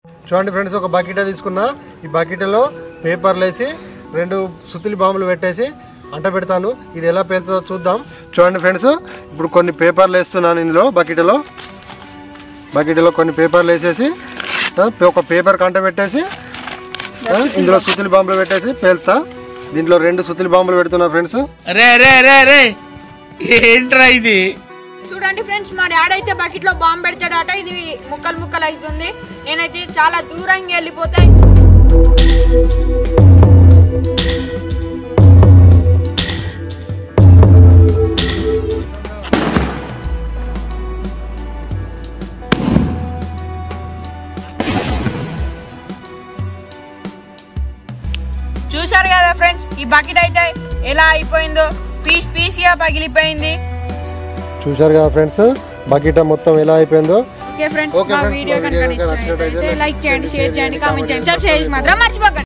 చూడండి ఫ్రెండ్స్ ఒక బకెట్ తీసుకున్నా ఈ బకెట్లో పేపర్లు వేసి రెండు సుత్తిలి బాంబులు పెట్టేసి అంట పెడతాను ఇది ఎలా పేలుతుందో చూద్దాం చూడండి ఫ్రెండ్స్ ఇప్పుడు కొన్ని పేపర్లు వేస్తున్నాను ఇందులో బకెట్లో బకెట్లో కొన్ని పేపర్లు వేసేసి ఆ, ఒక పేపర్ కంట పెట్టేసి ఆ, ఇందులో సుత్తిలి బాంబులు పెట్టేసి పేలుతా దీంట్లో రెండు సుత్తిలి బాంబులు పెడుతున్నా ఫ్రెండ్స్ రే రే రే రే ఏంట్రా ఇది చూడండి ఫ్రెండ్స్ మా డాడీ అయితే బకెట్ లో బాంబు పెడతాడట ఇది ముక్కలు ముక్కలు అవుతుంది నేనైతే చాలా దూరంగా వెళ్ళిపోతాయి చూశారు కదా ఫ్రెండ్స్ ఈ బకెట్ అయితే ఎలా అయిపోయిందో పీస్ పీస్ గా పగిలిపోయింది చూశారు కదా ఫ్రెండ్స్ బకెట్ మొత్తం ఎలా అయిపోయిందో ఓకే ఫ్రెండ్స్ Okay మా friends, వీడియో మా కనుక video కనుక నచ్చినట్లయితే నచ్చినట్లయితే లైక్ చేయండి షేర్ చేయండి కామెంట్ చేయండి comment సబ్స్క్రైబ్ మాత్రం మర్చిపోకండి